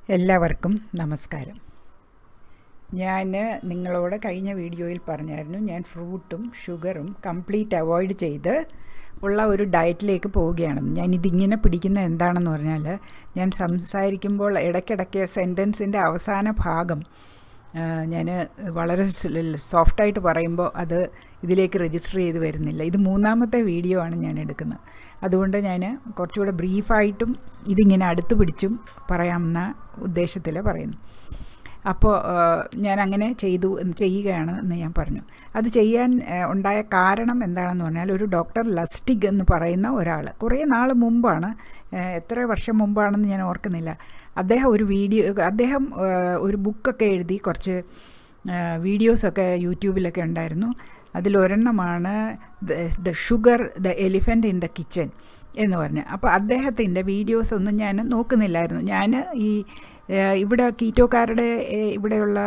എല്ലാവർക്കും നമസ്കാരം ഞാൻ നിങ്ങളോട് കഴിഞ്ഞ വീഡിയോയിൽ പറഞ്ഞായിരുന്നു ഞാൻ ഫ്രൂട്ടും ഷുഗറും കംപ്ലീറ്റ് അവോയ്ഡ് ചെയ്ത് ഉള്ള ഒരു ഡയറ്റിലേക്ക് പോവുകയാണെന്ന് ഞാൻ ഇതിങ്ങനെ പിടിക്കുന്ന എന്താണെന്ന് പറഞ്ഞാൽ ഞാൻ സംസാരിക്കുമ്പോൾ ഇടയ്ക്കിടയ്ക്ക് സെൻറ്റൻസിൻ്റെ അവസാന ഭാഗം ഞാൻ വളരെ സോഫ്റ്റായിട്ട് പറയുമ്പോൾ അത് ഇതിലേക്ക് രജിസ്റ്റർ ചെയ്ത് വരുന്നില്ല ഇത് മൂന്നാമത്തെ വീഡിയോ ആണ് ഞാൻ എടുക്കുന്നത് അതുകൊണ്ട് ഞാൻ കുറച്ചുകൂടെ ബ്രീഫായിട്ടും ഇതിങ്ങനെ അടുത്ത് പിടിച്ചും പറയാമെന്ന ഉദ്ദേശത്തിൽ പറയുന്നു അപ്പോൾ ഞാൻ അങ്ങനെ ചെയ്തു ചെയ്യുകയാണ് എന്ന് ഞാൻ പറഞ്ഞു അത് ചെയ്യാൻ ഉണ്ടായ കാരണം എന്താണെന്ന് പറഞ്ഞാൽ ഒരു ഡോക്ടർ ലസ്റ്റിക് എന്ന് പറയുന്ന ഒരാൾ കുറേ നാൾ മുമ്പാണ് എത്ര വർഷം മുമ്പാണെന്ന് ഞാൻ ഓർക്കുന്നില്ല അദ്ദേഹം ഒരു വീഡിയോ അദ്ദേഹം ഒരു ബുക്കൊക്കെ എഴുതി കുറച്ച് വീഡിയോസൊക്കെ യൂട്യൂബിലൊക്കെ ഉണ്ടായിരുന്നു അതിലൊരെണ്ണമാണ് the sugar the elephant in the kitchen എന്ന് പറഞ്ഞ് അപ്പോൾ അദ്ദേഹത്തിൻ്റെ വീഡിയോസ് ഒന്നും ഞാൻ നോക്കുന്നില്ലായിരുന്നു ഞാൻ ഈ ഇവിടെ കീറ്റോക്കാരുടെ ഇവിടെയുള്ള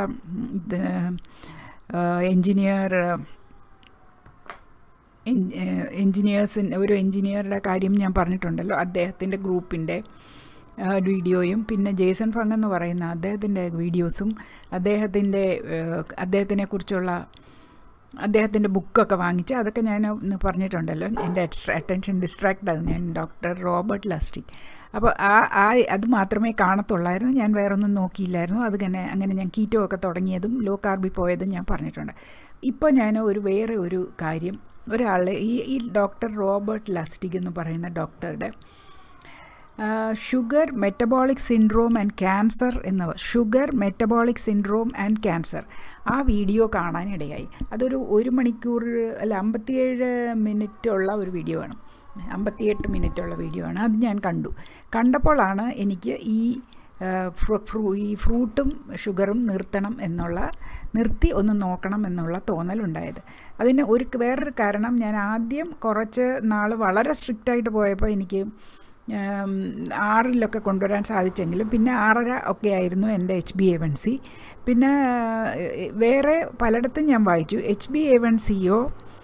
എൻജിനീയർ എൻജിനീയേഴ്സിന് ഒരു എൻജിനീയറുടെ കാര്യം ഞാൻ പറഞ്ഞിട്ടുണ്ടല്ലോ അദ്ദേഹത്തിൻ്റെ ഗ്രൂപ്പിൻ്റെ വീഡിയോയും പിന്നെ ജേസൺ ഫങ് എന്ന് പറയുന്ന അദ്ദേഹത്തിൻ്റെ വീഡിയോസും അദ്ദേഹത്തിൻ്റെ അദ്ദേഹത്തിനെ കുറിച്ചുള്ള അദ്ദേഹത്തിൻ്റെ ബുക്കൊക്കെ വാങ്ങിച്ച് അതൊക്കെ ഞാൻ ഒന്ന് പറഞ്ഞിട്ടുണ്ടല്ലോ എൻ്റെ എക്സ്ട്രാ അറ്റൻഷൻ ഡിസ്ട്രാക്ട് ആകും ഞാൻ ഡോക്ടർ റോബർട്ട് ലസ്റ്റിക് അപ്പോൾ ആ ആ അത് മാത്രമേ കാണത്തുള്ളായിരുന്നു ഞാൻ വേറൊന്നും നോക്കിയില്ലായിരുന്നു അത് തന്നെ അങ്ങനെ ഞാൻ കീറ്റോ ഒക്കെ തുടങ്ങിയതും ലോ കാർബി പോയതും ഞാൻ പറഞ്ഞിട്ടുണ്ട് ഇപ്പോൾ ഞാൻ ഒരു വേറെ ഒരു കാര്യം ഒരാൾ ഈ ഈ ഡോക്ടർ റോബർട്ട് ലസ്റ്റിക് എന്ന് പറയുന്ന ഡോക്ടറുടെ sugar metabolic syndrome and cancer എന്ന sugar metabolic syndrome and cancer ആ വീഡിയോ കാണാനിടയായി അതൊരു ഒരു മണിക്കൂർ അല്ല അമ്പത്തിയേഴ് മിനിറ്റ് ഉള്ള ഒരു വീഡിയോ ആണ് അമ്പത്തിയെട്ട് മിനിറ്റ് ഉള്ള വീഡിയോ ആണ് അത് ഞാൻ കണ്ടു കണ്ടപ്പോഴാണ് എനിക്ക് ഈ ഈ ഫ്രൂട്ടും ഷുഗറും നിർത്തണം എന്നുള്ള നിർത്തി ഒന്ന് നോക്കണം എന്നുള്ള തോന്നലുണ്ടായത് അതിന് ഒരു വേറൊരു കാരണം ഞാൻ ആദ്യം കുറച്ച് നാൾ വളരെ സ്ട്രിക്റ്റായിട്ട് പോയപ്പോൾ എനിക്ക് ആറിലൊക്കെ കൊണ്ടുവരാൻ സാധിച്ചെങ്കിലും പിന്നെ ആറര ഒക്കെ ആയിരുന്നു എൻ്റെ H B A one C പിന്നെ വേറെ പലയിടത്തും ഞാൻ വായിച്ചു എച്ച് ബി എ വൺ സിയോ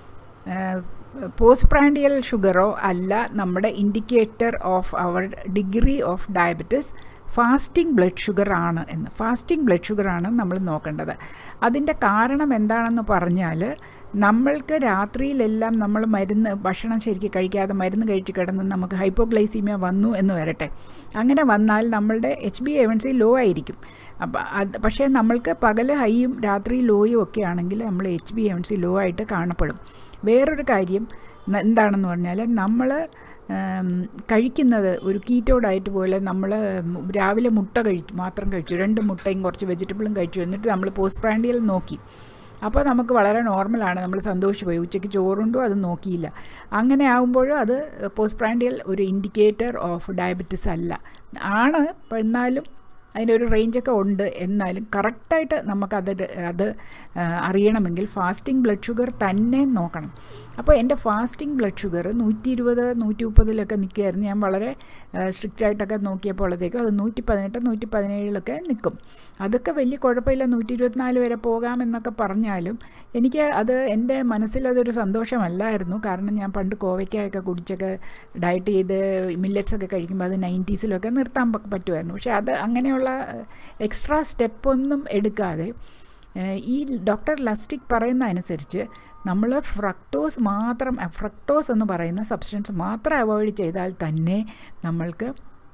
പോസ്റ്റ് പ്രാൻഡിയൽ ഷുഗറോ അല്ല നമ്മുടെ indicator of our degree of diabetes fasting blood sugar ആണ് എന്ന് ഫാസ്റ്റിംഗ് ബ്ലഡ് ഷുഗർ ആണ് നമ്മൾ നോക്കേണ്ടത് അതിൻ്റെ കാരണം എന്താണെന്ന് പറഞ്ഞാൽ നമ്മൾക്ക് രാത്രിയിലെല്ലാം നമ്മൾ മരുന്ന് ഭക്ഷണം ശരിക്കും കഴിക്കാതെ മരുന്ന് കഴിച്ച് കിടന്ന് നമുക്ക് ഹൈപ്പോഗ്ലൈസീമിയ വന്നു എന്ന് വരട്ടെ അങ്ങനെ വന്നാൽ നമ്മളുടെ H B A one C low ആയിരിക്കും അപ്പം അത് പക്ഷേ നമ്മൾക്ക് പകൽ ഹൈയും രാത്രി ലോയും ഒക്കെ ആണെങ്കിൽ നമ്മൾ H B A one C low ആയിട്ട് കാണപ്പെടും വേറൊരു കാര്യം എന്താണെന്ന് പറഞ്ഞാൽ നമ്മൾ കഴിക്കുന്നത് ഒരു കീറ്റോ ഡയറ്റ് പോലെ നമ്മൾ രാവിലെ മുട്ട കഴിച്ചു മാത്രം കഴിച്ചു രണ്ട് മുട്ടയും കുറച്ച് വെജിറ്റബിളും കഴിച്ചു എന്നിട്ട് നമ്മൾ പോസ്റ്റ് പ്രാൻഡിയൽ നോക്കി അപ്പോൾ നമുക്ക് വളരെ നോർമലാണ് നമ്മൾ സന്തോഷിച്ചു പോയി ഉച്ചയ്ക്ക് ചോറുണ്ടോ അത് നോക്കിയില്ല അങ്ങനെ ആകുമ്പോഴും അത് പോസ്റ്റ് പ്രാൻഡിയൽ ഒരു ഇൻഡിക്കേറ്റർ ഓഫ് ഡയബറ്റിസ് അല്ല ആണ് എന്നാലും അതിൻ്റെ ഒരു റേഞ്ചൊക്കെ ഉണ്ട് എന്നാലും കറക്റ്റായിട്ട് നമുക്കത് അത് അറിയണമെങ്കിൽ ഫാസ്റ്റിംഗ് ബ്ലഡ് ഷുഗർ തന്നെ നോക്കണം അപ്പോൾ എൻ്റെ ഫാസ്റ്റിംഗ് ബ്ലഡ് ഷുഗർ നൂറ്റി ഇരുപത് നൂറ്റി മുപ്പതിലൊക്കെ നിൽക്കുകയായിരുന്നു ഞാൻ വളരെ സ്ട്രിക്റ്റായിട്ടൊക്കെ നോക്കിയപ്പോഴത്തേക്കും അത് നൂറ്റി പതിനെട്ട് നൂറ്റി പതിനേഴിലൊക്കെ നിൽക്കും അതൊക്കെ വലിയ കുഴപ്പമില്ല നൂറ്റി ഇരുപത്തിനാല് വരെ പോകാമെന്നൊക്കെ പറഞ്ഞാലും എനിക്ക് അത് എൻ്റെ മനസ്സിൽ അതൊരു സന്തോഷമല്ലായിരുന്നു കാരണം ഞാൻ പണ്ട് കോവയ്ക്കായൊക്കെ കുടിച്ചൊക്കെ ഡയറ്റ് ചെയ്ത് മില്ലറ്റ്സ് ഒക്കെ കഴിക്കുമ്പോൾ അത് നയൻറ്റീസിലൊക്കെ നിർത്താൻ പറ്റുമായിരുന്നു പക്ഷേ അത് അങ്ങനെയുള്ള എക്സ്ട്രാ സ്റ്റെപ്പൊന്നും എടുക്കാതെ ഈ ഡോക്ടർ ലസ്റ്റിക് പറയുന്ന അനുസരിച്ച് നമ്മൾ ഫ്രക്ടോസ് മാത്രം ഫ്രക്ടോസ് എന്ന് പറയുന്ന സബ്സ്റ്റൻസ് മാത്രം അവോയ്ഡ് ചെയ്താൽ തന്നെ നമ്മൾക്ക്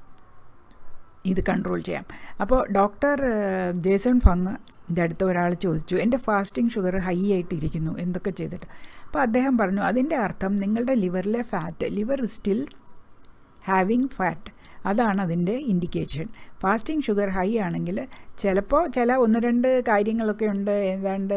ഇത് കൺട്രോൾ ചെയ്യാം അപ്പോൾ ഡോക്ടർ ജേസൺ ഫങ് എൻ്റെ അടുത്ത ഒരാൾ ചോദിച്ചു എൻ്റെ ഫാസ്റ്റിംഗ് ഷുഗർ ഹൈ ആയിട്ടിരിക്കുന്നു എന്തൊക്കെ ചെയ്തിട്ട് അപ്പോൾ അദ്ദേഹം പറഞ്ഞു അതിൻ്റെ അർത്ഥം നിങ്ങളുടെ ലിവറിലെ fat liver still having fat അതാണ് അതിൻ്റെ ഇൻഡിക്കേഷൻ ഫാസ്റ്റിംഗ് ഷുഗർ ഹൈ ആണെങ്കിൽ ചിലപ്പോൾ ചില ഒന്ന് രണ്ട് കാര്യങ്ങളൊക്കെ ഉണ്ട് ഏതാണ്ട്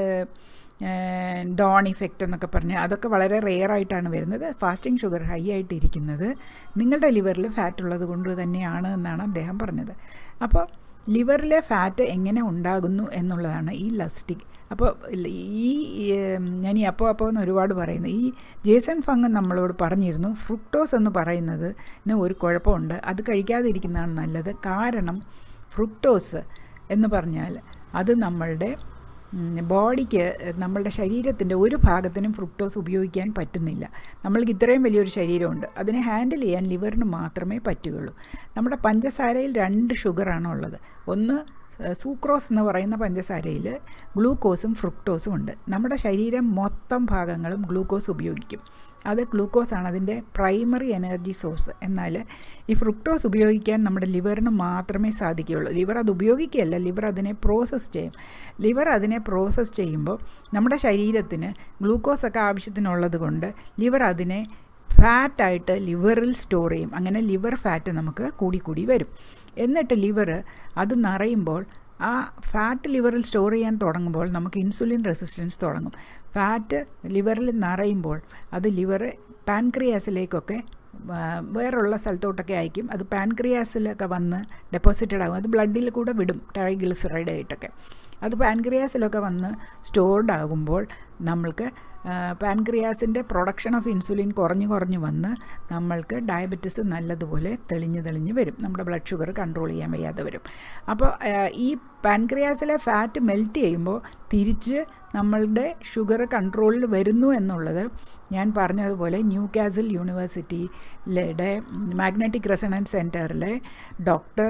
ഡോൺ ഇഫക്റ്റ് എന്നൊക്കെ പറഞ്ഞ് അതൊക്കെ വളരെ റെയർ ആയിട്ടാണ് വരുന്നത് ഫാസ്റ്റിംഗ് ഷുഗർ ഹൈ ആയിട്ടിരിക്കുന്നത് നിങ്ങളുടെ ലിവറിൽ ഫാറ്റ് ഉള്ളത് കൊണ്ട് തന്നെയാണ് എന്നാണ് അദ്ദേഹം പറഞ്ഞത് അപ്പോൾ ലിവറിലെ ഫാറ്റ് എങ്ങനെ ഉണ്ടാകുന്നു എന്നുള്ളതാണ് ഈ ലസ്റ്റിക് അപ്പോൾ ഈ ഞാൻ ഈ അപ്പോൾ അപ്പോൾ എന്ന് ഒരുപാട് പറയുന്നു ഈ ജേസൺ ഫങ് നമ്മളോട് പറഞ്ഞിരുന്നു ഫ്രുക്ടോസ് എന്ന് പറയുന്നത് ഒരു കുഴപ്പമുണ്ട് അത് കഴിക്കാതിരിക്കുന്നതാണ് നല്ലത് കാരണം ഫ്രുക്ടോസ് എന്ന് പറഞ്ഞാൽ അത് നമ്മളുടെ ബോഡിക്ക് നമ്മളുടെ ശരീരത്തിൻ്റെ ഒരു ഭാഗത്തിനും ഫ്രുക്ടോസ് ഉപയോഗിക്കാൻ പറ്റുന്നില്ല നമ്മൾക്ക് ഇത്രയും വലിയൊരു ശരീരമുണ്ട് അതിനെ ഹാൻഡിൽ ചെയ്യാൻ ലിവറിന് മാത്രമേ പറ്റുകയുള്ളൂ നമ്മുടെ പഞ്ചസാരയിൽ രണ്ട് ഷുഗറാണ് ഉള്ളത് ഒന്ന് സൂക്രോസ് എന്ന് പറയുന്ന പഞ്ചസാരയിൽ ഗ്ലൂക്കോസും ഫ്രുക്ടോസും ഉണ്ട് നമ്മുടെ ശരീരം മൊത്തം ഭാഗങ്ങളും ഗ്ലൂക്കോസ് ഉപയോഗിക്കും അത് ഗ്ലൂക്കോസാണ് അതിൻ്റെ പ്രൈമറി എനർജി സോഴ്സ് എന്നാൽ ഈ ഫ്രുക്ടോസ് ഉപയോഗിക്കാൻ നമ്മുടെ ലിവറിന് മാത്രമേ സാധിക്കുകയുള്ളൂ ലിവർ അത് ഉപയോഗിക്കുകയല്ല ലിവർ അതിനെ പ്രോസസ്സ് ചെയ്യും ലിവർ അതിനെ പ്രോസസ്സ് ചെയ്യുമ്പോൾ നമ്മുടെ ശരീരത്തിന് ഗ്ലൂക്കോസൊക്കെ ആവശ്യത്തിനുള്ളത് കൊണ്ട് ലിവർ അതിനെ ഫാറ്റായിട്ട് ലിവറിൽ സ്റ്റോർ ചെയ്യും അങ്ങനെ ലിവർ ഫാറ്റ് നമുക്ക് കൂടി കൂടി വരും എന്നിട്ട് ലിവർ അത് നിറയുമ്പോൾ ആ ഫാറ്റ് ലിവറിൽ സ്റ്റോർ ചെയ്യാൻ തുടങ്ങുമ്പോൾ നമുക്ക് ഇൻസുലിൻ റെസിസ്റ്റൻസ് തുടങ്ങും ഫാറ്റ് ലിവറിൽ നിറയുമ്പോൾ അത് ലിവർ പാൻക്രിയാസിലേക്കൊക്കെ വേറുള്ള സ്ഥലത്തോട്ടൊക്കെ അയക്കും അത് പാൻക്രിയാസിലൊക്കെ വന്ന് ഡെപ്പോസിറ്റഡ് ആകും അത് ബ്ലഡിൽ കൂടെ വിടും ട്രൈഗ്ലിസറൈഡ് ആയിട്ടൊക്കെ അത് പാൻക്രിയാസിലൊക്കെ വന്ന് സ്റ്റോർഡ് ആകുമ്പോൾ നമ്മൾക്ക് പാൻക്രിയാസിൻ്റെ പ്രൊഡക്ഷൻ ഓഫ് ഇൻസുലിൻ കുറഞ്ഞു കുറഞ്ഞു വന്ന് നമ്മൾക്ക് ഡയബറ്റിസ് നല്ലതുപോലെ തെളിഞ്ഞ് തെളിഞ്ഞ് വരും നമ്മുടെ ബ്ലഡ് ഷുഗർ കൺട്രോൾ ചെയ്യാൻ വയ്യാതെ വരും അപ്പോൾ ഈ പാൻക്രിയാസിലെ ഫാറ്റ് മെൽറ്റ് ചെയ്യുമ്പോൾ തിരിച്ച് നമ്മളുടെ ഷുഗർ കൺട്രോളിൽ വരുന്നു എന്നുള്ളത് ഞാൻ പറഞ്ഞതുപോലെ ന്യൂ കാസിൽ യൂണിവേഴ്സിറ്റിയിലെ മാഗ്നറ്റിക് റെസണൻസ് സെൻറ്ററിലെ ഡോക്ടർ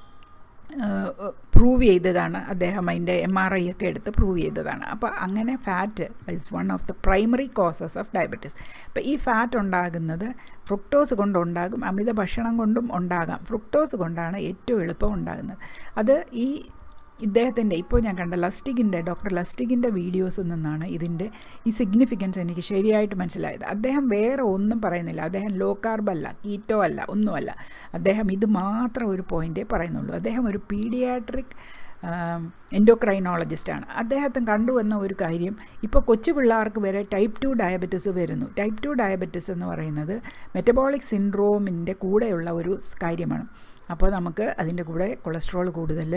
പ്രൂവ് ചെയ്തതാണ് അദ്ദേഹം അതിൻ്റെ എം ആർ ഐ ഒക്കെ എടുത്ത് പ്രൂവ് ചെയ്തതാണ് അപ്പോൾ അങ്ങനെ fat is one of the primary causes of diabetes അപ്പോൾ ഈ ഫാറ്റ് ഉണ്ടാകുന്നത് ഫ്രുക്ടോസ് കൊണ്ടുണ്ടാകും അമിത ഭക്ഷണം കൊണ്ടും ഉണ്ടാകാം ഫ്രുക്ടോസ് കൊണ്ടാണ് ഏറ്റവും എളുപ്പം ഉണ്ടാകുന്നത് അത് ഈ ഇദ്ദേഹത്തിൻ്റെ ഇപ്പോൾ ഞാൻ കണ്ട ലസ്റ്റിക്കിൻ്റെ ഡോക്ടർ ലസ്റ്റിക്കിൻ്റെ വീഡിയോസിൽ നിന്നാണ് ഇതിൻ്റെ ഈ സിഗ്നിഫിക്കൻസ് എനിക്ക് ശരിയായിട്ട് മനസ്സിലായത് അദ്ദേഹം വേറെ ഒന്നും പറയുന്നില്ല അദ്ദേഹം ലോ കാർബ് അല്ല കീറ്റോ അല്ല ഒന്നുമല്ല അദ്ദേഹം ഇത് മാത്രം ഒരു പോയിൻ്റേ പറയുന്നുള്ളൂ അദ്ദേഹം ഒരു പീഡിയാട്രിക് എൻഡോക്രൈനോളജിസ്റ്റാണ് അദ്ദേഹത്തിന് കണ്ടുവന്ന ഒരു കാര്യം ഇപ്പോൾ കൊച്ചു പിള്ളേർക്ക് വരെ ടൈപ്പ് ടു ഡയബറ്റിസ് വരുന്നു ടൈപ്പ് ടു ഡയബറ്റിസ് എന്ന് പറയുന്നത് മെറ്റബോളിക് സിൻഡ്രോമിൻ്റെ കൂടെയുള്ള ഒരു കാര്യമാണ് അപ്പോൾ നമുക്ക് അതിൻ്റെ കൂടെ കൊളസ്ട്രോൾ കൂടുതൽ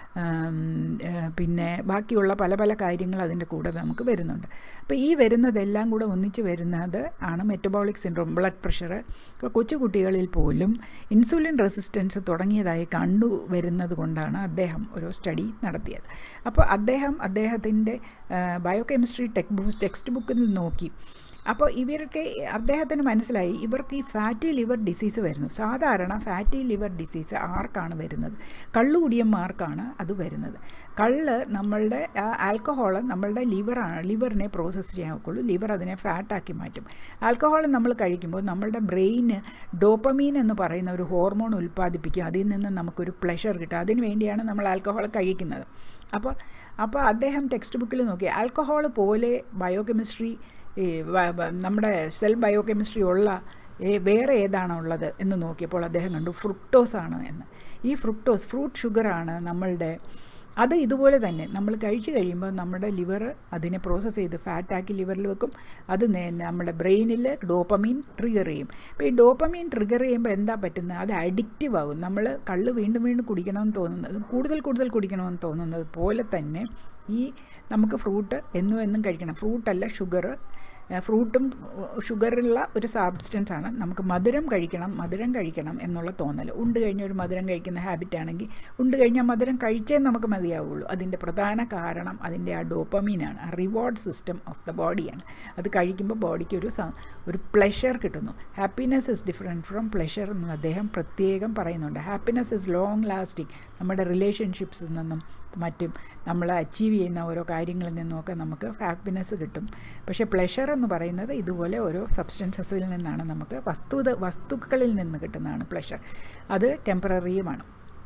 പിന്നെ ബാക്കിയുള്ള പല പല കാര്യങ്ങൾ അതിൻ്റെ കൂടെ നമുക്ക് വരുന്നുണ്ട് അപ്പോൾ ഈ വരുന്നതെല്ലാം കൂടെ ഒന്നിച്ച് വരുന്നത് ആണ് മെറ്റബോളിക് സിൻഡ്രോം ബ്ലഡ് പ്രഷർ ഇപ്പോൾ കൊച്ചു കുട്ടികളിൽ പോലും ഇൻസുലിൻ റെസിസ്റ്റൻസ് തുടങ്ങിയതായി കണ്ടു വരുന്നത് കൊണ്ടാണ് അദ്ദേഹം ഒരു സ്റ്റഡി നടത്തിയത് അപ്പോൾ അദ്ദേഹം അദ്ദേഹത്തിൻ്റെ ബയോകെമിസ്ട്രി ടെക് ടെക്സ്റ്റ് ബുക്കിൽ നോക്കി അപ്പോൾ ഇവർക്ക് അദ്ദേഹത്തിന് മനസ്സിലായി ഇവർക്ക് ഈ ഫാറ്റി ലിവർ ഡിസീസ് വരുന്നു സാധാരണ ഫാറ്റി ലിവർ ഡിസീസ് ആർക്കാണ് വരുന്നത് കള്ളുകുടിയന്മാർക്കാണ് അത് വരുന്നത് കള്ള് നമ്മളുടെ ആൽക്കഹോൾ നമ്മളുടെ ലിവറാണ് ലിവറിനെ പ്രോസസ്സ് ചെയ്യാൻ ഒക്കുള്ളൂ ലിവർ അതിനെ ഫാറ്റാക്കി മാറ്റും ആൽക്കഹോൾ നമ്മൾ കഴിക്കുമ്പോൾ നമ്മളുടെ ബ്രെയിന് ഡോപ്പമീൻ എന്ന് പറയുന്ന ഒരു ഹോർമോൺ ഉൽപ്പാദിപ്പിക്കും അതിൽ നിന്ന് നമുക്കൊരു പ്ലഷർ കിട്ടും അതിന് വേണ്ടിയാണ് നമ്മൾ ആൽക്കഹോൾ കഴിക്കുന്നത് അപ്പോൾ അപ്പോൾ അദ്ദേഹം ടെക്സ്റ്റ് ബുക്കിൽ നോക്കി ആൽക്കഹോൾ പോലെ ബയോകെമിസ്ട്രി ഈ നമ്മുടെ സെൽ ബയോകെമിസ്ട്രി ഉള്ള വേറെ ഏതാണ് ഉള്ളത് എന്ന് നോക്കിയപ്പോൾ അദ്ദേഹം കണ്ടു ഫ്രുക്ടോസ് ആണ് എന്ന് ഈ ഫ്രുക്ടോസ് ഫ്രൂട്ട് ഷുഗറാണ് നമ്മളുടെ അത് ഇതുപോലെ തന്നെ നമ്മൾ കഴിച്ചു കഴിയുമ്പോൾ നമ്മുടെ ലിവർ അതിനെ പ്രോസസ്സ് ചെയ്ത് ഫാറ്റാക്കി ലിവറിൽ വെക്കും അത് നമ്മുടെ ബ്രെയിനിൽ ഡോപ്പമീൻ ട്രിഗർ ചെയ്യും അപ്പോൾ ഈ ഡോപ്പമീൻ ട്രിഗർ ചെയ്യുമ്പോൾ എന്താ പറ്റുന്നത് അത് അഡിക്റ്റീവ് ആകും നമ്മൾ കള്ള് വീണ്ടും വീണ്ടും കുടിക്കണമെന്ന് തോന്നുന്നത് കൂടുതൽ കൂടുതൽ കുടിക്കണമെന്ന് തോന്നുന്നത് പോലെ തന്നെ ഈ നമുക്ക് ഫ്രൂട്ട് എന്നും എന്നും കഴിക്കണം ഫ്രൂട്ടല്ല ഷുഗർ ഫ്രൂട്ടും ഷുഗറുള്ള ഒരു സബ്സ്റ്റൻസ് ആണ് നമുക്ക് മധുരം കഴിക്കണം മധുരം കഴിക്കണം എന്നുള്ള തോന്നൽ ഉണ്ട് കഴിഞ്ഞ ഒരു മധുരം കഴിക്കുന്ന ഹാബിറ്റ് ആണെങ്കിൽ ഉണ്ട് കഴിഞ്ഞാൽ മധുരം കഴിച്ചേ നമുക്ക് മതിയാവുള്ളൂ അതിൻ്റെ പ്രധാന കാരണം അതിൻ്റെ ആ ഡോപ്പമീനാണ് ആ റിവാർഡ് സിസ്റ്റം ഓഫ് ദ ബോഡിയാണ് അത് കഴിക്കുമ്പോൾ ബോഡിക്ക് ഒരു ഒരു പ്ലഷർ കിട്ടുന്നു happiness is different from pleasure എന്ന് അദ്ദേഹം പ്രത്യേകം പറയുന്നുണ്ട് ഹാപ്പിനെസ് ഇസ് ലോങ് ലാസ്റ്റിംഗ് നമ്മുടെ റിലേഷൻഷിപ്സിൽ നിന്നും മറ്റും നമ്മൾ അച്ചീവ് ചെയ്യുന്ന ഓരോ കാര്യങ്ങളിൽ നിന്നുമൊക്കെ നമുക്ക് ഹാപ്പിനെസ് കിട്ടും പക്ഷേ പ്ലഷർ എന്ന് പറയുന്നത് ഇതുപോലെ ഓരോ സബ്സ്റ്റൻസസിൽ നിന്നാണ് നമുക്ക് വസ്തുത വസ്തുക്കളിൽ നിന്ന് കിട്ടുന്നതാണ് പ്ലഷർ അത് ടെമ്പററിയുമാണ്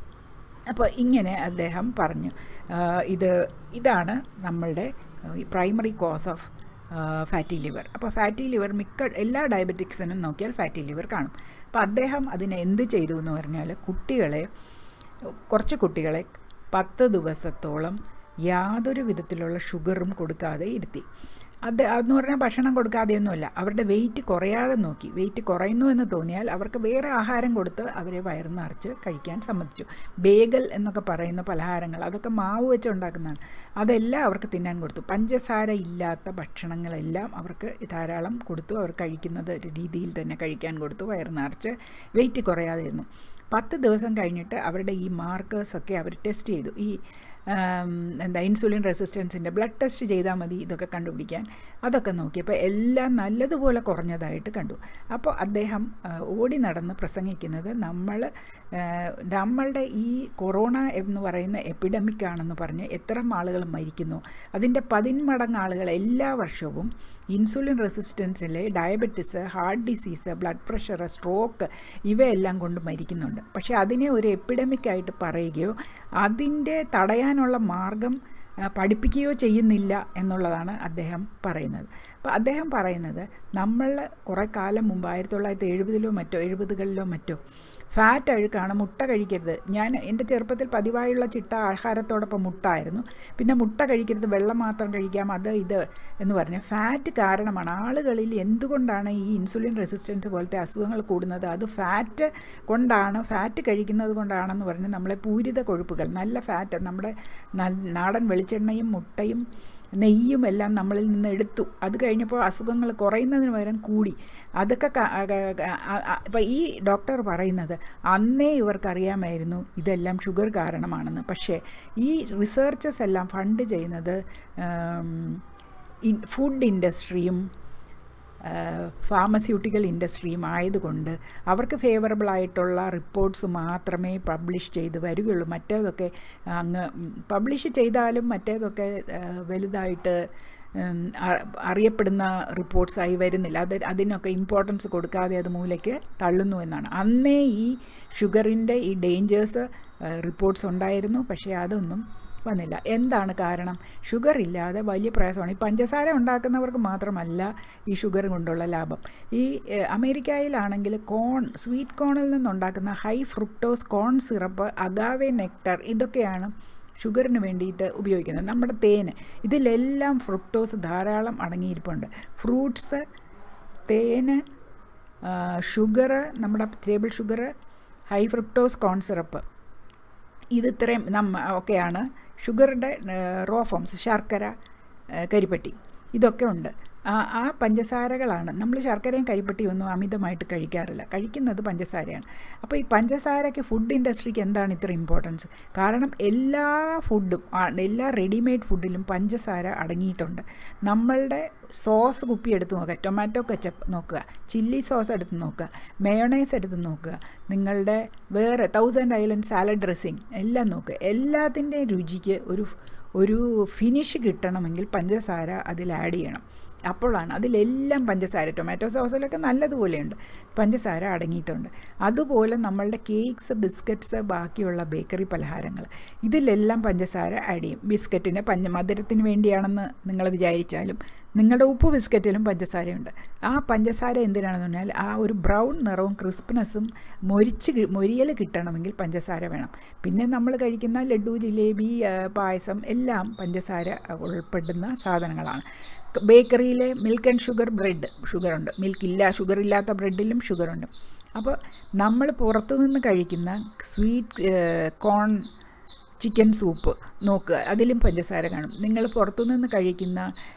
അപ്പോൾ ഇങ്ങനെ അദ്ദേഹം പറഞ്ഞു ഇത് ഇതാണ് നമ്മളുടെ primary cause of fatty liver അപ്പോൾ ഫാറ്റി ലിവർ മിക്ക എല്ലാ ഡയബറ്റിക്സിനും നോക്കിയാൽ ഫാറ്റി ലിവർ കാണും അപ്പോൾ അദ്ദേഹം അതിനെ എന്ത് ചെയ്തു എന്ന് പറഞ്ഞാൽ കുട്ടികളെ കുറച്ച് കുട്ടികളെ പത്ത് ദിവസത്തോളം യാതൊരു വിധത്തിലുള്ള ഷുഗറും കൊടുക്കാതെ ഇരുത്തി അത് അതെന്ന് പറഞ്ഞാൽ ഭക്ഷണം കൊടുക്കാതെയൊന്നുമല്ല അവരുടെ വെയിറ്റ് കുറയാതെ നോക്കി വെയിറ്റ് കുറയുന്നു എന്ന് തോന്നിയാൽ അവർക്ക് വേറെ ആഹാരം കൊടുത്ത് അവരെ വയറ് നിറച്ച് കഴിക്കാൻ സമ്മതിച്ചു ബേഗൽ എന്നൊക്കെ പറയുന്ന പലഹാരങ്ങൾ അതൊക്കെ മാവ് വെച്ച് ഉണ്ടാക്കുന്നതാണ് അതെല്ലാം അവർക്ക് തിന്നാൻ കൊടുത്തു പഞ്ചസാര ഇല്ലാത്ത ഭക്ഷണങ്ങളെല്ലാം അവർക്ക് ധാരാളം കൊടുത്തു അവർ കഴിക്കുന്നത് ഒരു രീതിയിൽ തന്നെ കഴിക്കാൻ കൊടുത്തു വയറ് നിറച്ച് വെയിറ്റ് കുറയാതെ ഇരുന്നു പത്ത് ദിവസം കഴിഞ്ഞിട്ട് അവരുടെ ഈ മാർക്കേഴ്സൊക്കെ അവർ ടെസ്റ്റ് ചെയ്തു ഈ എന്താ ഇൻസുലിൻ റെസിസ്റ്റൻസിൻ്റെ ബ്ലഡ് ടെസ്റ്റ് ചെയ്താൽ മതി ഇതൊക്കെ കണ്ടുപിടിക്കാൻ അതൊക്കെ നോക്കിയപ്പോൾ എല്ലാം നല്ലതുപോലെ കുറഞ്ഞതായിട്ട് കണ്ടു അപ്പോൾ അദ്ദേഹം ഓടി നടന്ന് പ്രസംഗിക്കുന്നത് നമ്മൾ നമ്മളുടെ ഈ കൊറോണ എന്ന് പറയുന്ന എപ്പിഡമിക് ആണെന്ന് പറഞ്ഞ് എത്ര ആളുകൾ മരിക്കുന്നു അതിൻ്റെ പതിന്മടങ്ങ് ആളുകൾ എല്ലാ വർഷവും ഇൻസുലിൻ റെസിസ്റ്റൻസിലെ diabetes heart disease blood pressure stroke ഇവയെല്ലാം കൊണ്ട് മരിക്കുന്നുണ്ട് പക്ഷേ അതിനെ ഒരു എപ്പിഡമിക് ആയിട്ട് പറയുകയോ അതിൻ്റെ തടയാനുള്ള മാർഗം പഠിപ്പിക്കുകയോ ചെയ്യുന്നില്ല എന്നുള്ളതാണ് അദ്ദേഹം പറയുന്നത് അപ്പോൾ അദ്ദേഹം പറയുന്നത് നമ്മൾ കുറേ കാലം മുമ്പ് ആയിരത്തി തൊള്ളായിരത്തി എഴുപതിലോ മറ്റോ എഴുപതുകളിലോ മറ്റോ ഫാറ്റ് അഴുക്കാണ് മുട്ട കഴിക്കരുത് ഞാൻ എൻ്റെ ചെറുപ്പത്തിൽ പതിവായുള്ള ചിട്ട ആഹാരത്തോടൊപ്പം മുട്ടായിരുന്നു പിന്നെ മുട്ട കഴിക്കരുത് വെള്ളം മാത്രം കഴിക്കാം അത് ഇത് എന്ന് പറഞ്ഞ് ഫാറ്റ് കാരണമാണ് ആളുകളിൽ എന്തുകൊണ്ടാണ് ഈ ഇൻസുലിൻ റെസിസ്റ്റൻസ് പോലത്തെ അസുഖങ്ങൾ കൂടുന്നത് അത് ഫാറ്റ് കൊണ്ടാണ് ഫാറ്റ് കഴിക്കുന്നത് കൊണ്ടാണെന്ന് പറഞ്ഞ് നമ്മളെ പൂരിത കൊഴുപ്പുകൾ നല്ല ഫാറ്റ് നമ്മുടെ നാടൻ വെളിച്ചെണ്ണയും മുട്ടയും നെയ്യും എല്ലാം നമ്മളിൽ നിന്ന് എടുത്തു അത് കഴിഞ്ഞപ്പോൾ അസുഖങ്ങൾ കുറയുന്നതിന് പകരം കൂടി അതൊക്കെ ഇപ്പം ഈ ഡോക്ടർ പറയുന്നത് അന്നേ ഇവർക്കറിയാമായിരുന്നു ഇതെല്ലാം ഷുഗർ കാരണമാണെന്ന് പക്ഷേ ഈ റിസർച്ചസ് എല്ലാം ഫണ്ട് ചെയ്യുന്നത് ഫുഡ് ഇൻഡസ്ട്രിയും ഫാർമസ്യൂട്ടിക്കൽ ഇൻഡസ്ട്രിയും ആയതുകൊണ്ട് അവർക്ക് ഫേവറബിൾ ആയിട്ടുള്ള റിപ്പോർട്ട്സ് മാത്രമേ പബ്ലിഷ് ചെയ്ത് വരികയുള്ളൂ മറ്റേതൊക്കെ അങ്ങ് പബ്ലിഷ് ചെയ്താലും മറ്റേതൊക്കെ വലുതായിട്ട് അറിയപ്പെടുന്ന റിപ്പോർട്ട്സായി വരുന്നില്ല അത് അതിനൊക്കെ ഇമ്പോർട്ടൻസ് കൊടുക്കാതെ അത് മൂലയ്ക്ക് തള്ളുന്നു എന്നാണ് അന്നേ ഈ ഷുഗറിൻ്റെ ഈ ഡേഞ്ചേഴ്സ് റിപ്പോർട്ട്സ് ഉണ്ടായിരുന്നു പക്ഷേ അതൊന്നും വന്നില്ല എന്താണ് കാരണം ഷുഗർ ഇല്ലാതെ വലിയ പ്രയാസമാണ് ഈ പഞ്ചസാര ഉണ്ടാക്കുന്നവർക്ക് മാത്രമല്ല ഈ ഷുഗർ കൊണ്ടുള്ള ലാഭം ഈ അമേരിക്കയിലാണെങ്കിൽ കോൺ സ്വീറ്റ് കോണിൽ നിന്നുണ്ടാക്കുന്ന high fructose corn syrup agave nectar ഇതൊക്കെയാണ് ഷുഗറിന് വേണ്ടിയിട്ട് ഉപയോഗിക്കുന്നത് നമ്മുടെ തേന് ഇതിലെല്ലാം ഫ്രുക്ടോസ് ധാരാളം അടങ്ങിയിരിപ്പുണ്ട് ഫ്രൂട്ട്സ് തേന് ഷുഗർ നമ്മുടെ table sugar high fructose corn syrup ഇത് ഇത്രയും നമ്മ ഒക്കെയാണ് ഷുഗറുടെ റോ ഫോംസ് ശർക്കര കരിപ്പട്ടി ഇതൊക്കെ ഉണ്ട് ആ ആ പഞ്ചസാരകളാണ് നമ്മൾ ശർക്കരയും കരിപ്പട്ടിയും ഒന്നും അമിതമായിട്ട് കഴിക്കാറില്ല കഴിക്കുന്നത് പഞ്ചസാരയാണ് അപ്പോൾ ഈ പഞ്ചസാരയ്ക്ക് ഫുഡ് ഇൻഡസ്ട്രിക്ക് എന്താണ് ഇത്ര ഇമ്പോർട്ടൻസ് കാരണം എല്ലാ ഫുഡും എല്ലാ റെഡിമെയ്ഡ് ഫുഡിലും പഞ്ചസാര അടങ്ങിയിട്ടുണ്ട് നമ്മളുടെ സോസ് കുപ്പി എടുത്ത് നോക്കുക ടൊമാറ്റോ കച്ചപ്പ് നോക്കുക ചില്ലി സോസ് എടുത്ത് നോക്കുക മയോണൈസ് എടുത്ത് നോക്കുക നിങ്ങളുടെ വേറെ തൗസൻഡ് ഐലൻഡ് സാലഡ് ഡ്രസ്സിങ് എല്ലാം നോക്കുക എല്ലാത്തിൻ്റെയും രുചിക്ക് ഒരു ഒരു ഫിനിഷ് കിട്ടണമെങ്കിൽ പഞ്ചസാര അതിൽ ആഡ് ചെയ്യണം അപ്പോഴാണ് അതിലെല്ലാം പഞ്ചസാര ടൊമാറ്റോ സോസിലൊക്കെ നല്ലതുപോലെയുണ്ട് പഞ്ചസാര അടങ്ങിയിട്ടുണ്ട് അതുപോലെ നമ്മളുടെ കേക്ക്സ് ബിസ്ക്കറ്റ്സ് ബാക്കിയുള്ള ബേക്കറി പലഹാരങ്ങൾ ഇതിലെല്ലാം പഞ്ചസാര ആഡ് ചെയ്യും ബിസ്ക്കറ്റിന് പഞ്ച മധുരത്തിന് വേണ്ടിയാണെന്ന് നിങ്ങൾ വിചാരിച്ചാലും നിങ്ങളുടെ ഉപ്പ് ബിസ്ക്കറ്റിലും പഞ്ചസാരയുണ്ട് ആ പഞ്ചസാര എന്തിനാണെന്ന് പറഞ്ഞാൽ ആ ഒരു ബ്രൗൺ നിറവും ക്രിസ്പിനെസ്സും മൊരിച്ച് മൊരിയൽ കിട്ടണമെങ്കിൽ പഞ്ചസാര വേണം പിന്നെ നമ്മൾ കഴിക്കുന്ന ലഡു ജിലേബി പായസം എല്ലാം പഞ്ചസാര ഉൾപ്പെടുന്ന സാധനങ്ങളാണ് ബേക്കറിയിലെ മിൽക്ക് ആൻഡ് ഷുഗർ ബ്രെഡ് ഷുഗറുണ്ട് മിൽക്ക് ഇല്ല ഷുഗർ ഇല്ലാത്ത ബ്രെഡിലും ഷുഗറുണ്ട് അപ്പോൾ നമ്മൾ പുറത്തു നിന്ന് കഴിക്കുന്ന സ്വീറ്റ് കോൺ ചിക്കൻ സൂപ്പ് നോക്കുക അതിലും പഞ്ചസാര കാണും നിങ്ങൾ പുറത്തുനിന്ന് കഴിക്കുന്ന